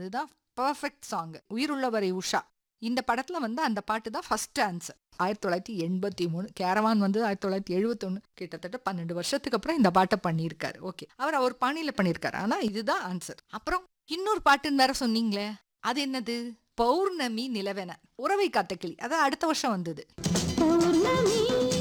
அதுதான் perfect song உயிருள்ளவரை Usha இந்த படத்துல வந்து அந்த பாட்டு தான் ஃபர்ஸ்ட் ஆன்சர் ஆயிரத்தி தொள்ளாயிரத்தி எண்பத்தி மூணு கேரவான் வந்து ஆயிரத்தி தொள்ளாயிரத்தி எழுபத்தொன்னு கிட்டத்தட்ட பன்னெண்டு வருஷத்துக்கு அப்புறம் இந்த பாட்டை பண்ணியிருக்காரு ஓகே அவர் அவர் பாணியில பண்ணியிருக்காரு ஆனா இதுதான் ஆன்சர் அப்புறம் இன்னொரு பாட்டுன்னு வேற சொன்னீங்களே அது என்னது பௌர்ணமி நிலவென உறவை காத்த கிளி அதான் அடுத்த வருஷம் வந்தது பௌர்ணமி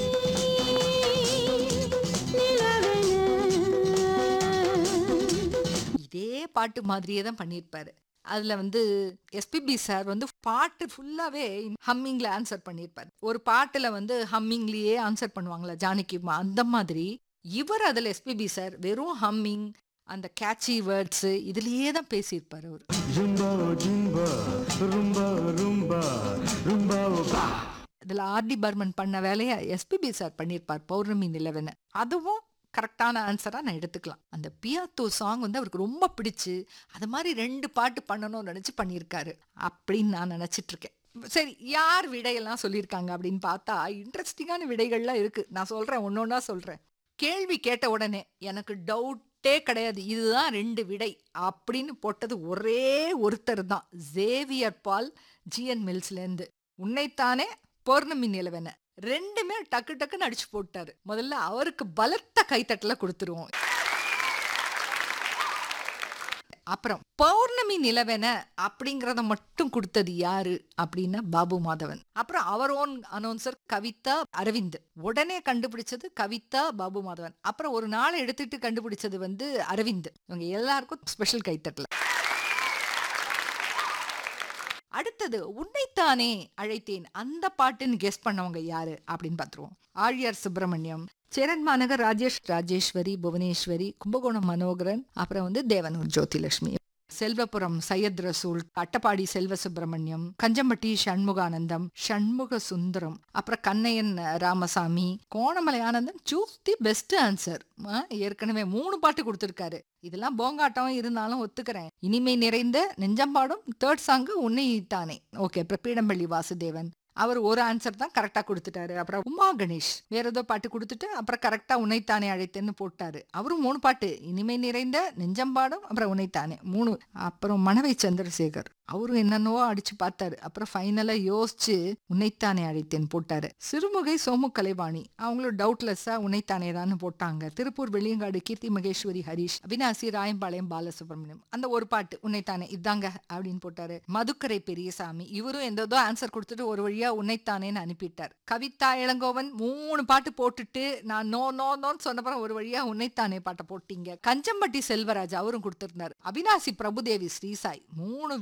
நிலவென இதே பாட்டு மாதிரியே தான் பண்ணியிருப்பாரு அதுல வந்து எஸ்பிபி சார் வந்து பாட்டு ஃபுல்லாவே ஹம்மிங்ல ஆன்சர் பண்ணியிருப்பாரு ஒரு பாட்டுல வந்து ஹம்மிங்லயே ஆன்சர் பண்ணுவாங்களா ஜானகிமா அந்த மாதிரி இவர் அதுல எஸ்பிபி சார் வெறும் ஹம்மிங் அந்த கேட்சி வேர்ட்ஸ் இதுலயே தான் பேசியிருப்பாரு அவர் Jumbo, jumbo, rumba, rumba, rumba, ba. இதுல ஆர்டி பர்மன் பண்ண வேலையை எஸ்பிபி சார் பண்ணியிருப்பார் பௌர்ணமி நிலவென அதுவும் கரெக்டான ஆன்சரா நான் எடுத்துக்கலாம் அந்த பியாத்தோ சாங் வந்து அவருக்கு ரொம்ப பிடிச்சு அது மாதிரி ரெண்டு பாட்டு பண்ணணும்னு நினைச்சு பண்ணியிருக்காரு அப்படின்னு நான் நினைச்சிட்டு இருக்கேன் சரி யார் விடையெல்லாம் சொல்லியிருக்காங்க அப்படின்னு பார்த்தா இன்ட்ரெஸ்டிங்கான விடைகள்லாம் இருக்கு நான் சொல்றேன் ஒன்னொன்னா சொல்றேன் கேள்வி கேட்ட உடனே எனக்கு டவுட்டே கிடையாது இதுதான் ரெண்டு விடை அப்படின்னு போட்டது ஒரே ஒருத்தர் தான் ஜேவியர் பால் ஜிஎன் மில்ஸ்லேருந்து உன்னைத்தானே பௌர்ணமி நிலவென ரெண்டுமே டக்கு டக்குன்னு அடிச்சு போட்டாரு முதல்ல அவருக்கு பலத்த கைத்தட்டல கொடுத்துருவோம் அப்புறம் பௌர்ணமி நிலவென அப்படிங்கறத மட்டும் கொடுத்தது யாரு அப்படின்னா பாபு மாதவன் அப்புறம் அவர் ஓன் அனௌன்சர் கவிதா அரவிந்த் உடனே கண்டுபிடிச்சது கவிதா பாபு மாதவன் அப்புறம் ஒரு நாளை எடுத்துட்டு கண்டுபிடிச்சது வந்து அரவிந்த் இவங்க எல்லாருக்கும் ஸ்பெஷல் கைத்தட்டல அடுத்தது உன்னைத்தானே அழைத்தேன் அந்த பாட்டுன்னு கெஸ் பண்ணவங்க யாரு அப்படின்னு பார்த்துருவோம் ஆழியார் சுப்பிரமணியம் சேரன் மாநகர் ராஜேஷ் ராஜேஸ்வரி புவனேஸ்வரி கும்பகோணம் மனோகரன் அப்புறம் வந்து தேவனூர் ஜோதிலட்சுமி செல்வபுரம் சையத் ரசூல் அட்டப்பாடி செல்வ சுப்பிரமணியம் கஞ்சம்பட்டி சண்முகானந்தம் சண்முக சுந்தரம் அப்புறம் Kannaiyan Ramasamy Konamalai Anandan choose the best answer ஏற்கனவே மூணு பாட்டு கொடுத்துருக்காரு இதெல்லாம் போங்காட்டம் இருந்தாலும் ஒத்துக்கிறேன் இனிமை நிறைந்த நெஞ்சம்பாடும் தேர்ட் சாங்கு உன்னை தானே ஓகே அப்புறம் பீடம்பள்ளி வாசுதேவன் அவர் ஒரு ஆன்சர் தான் கரெக்டா கொடுத்துட்டாரு அப்புறம் உமா கணேஷ் வேற ஏதோ பாட்டு கொடுத்துட்டு அப்புறம் கரெக்டா உன்னைத்தானே அழைத்தேன்னு போட்டாரு அவரும் மூணு பாட்டு இனிமை நிறைந்த நெஞ்சம்பாடும் அப்புறம் உன்னைத்தானே மூணு அப்புறம் மணவை சந்திரசேகர் அவரும் என்னென்னவோ அடிச்சு பார்த்தாரு அப்புறம் ஃபைனலா யோசிச்சு உன்னைத்தானே அழைத்தேன் போட்டாரு சிறுமுகை சோமு கலைவாணி அவங்களும் டவுட்லெஸ்ஸா உன்னைத்தானே தான் போட்டாங்க திருப்பூர் வெளியங்காடு கீர்த்தி மகேஸ்வரி ஹரிஷ் அவினாசி ராயம்பாளையம் பாலசுப்ரமணியம் அந்த ஒரு பாட்டு உன்னைத்தானே இதாங்க அப்படின்னு போட்டாரு மதுக்கரை பெரியசாமி இவரும் எந்ததோ ஆன்சர் கொடுத்துட்டு ஒரு வழியா உன்னைத்தானேன்னு அனுப்பிட்டார் கவிதா இளங்கோவன் மூணு பாட்டு போட்டுட்டு நான் நோ நோ நோன்னு சொன்னப்பறம் ஒரு வழியா உன்னைத்தானே பாட்டை போட்டீங்க கஞ்சம்பட்டி செல்வராஜ் அவரும் கொடுத்திருந்தாரு அவினாசி பிரபுதேவி ஸ்ரீசாய் மூணு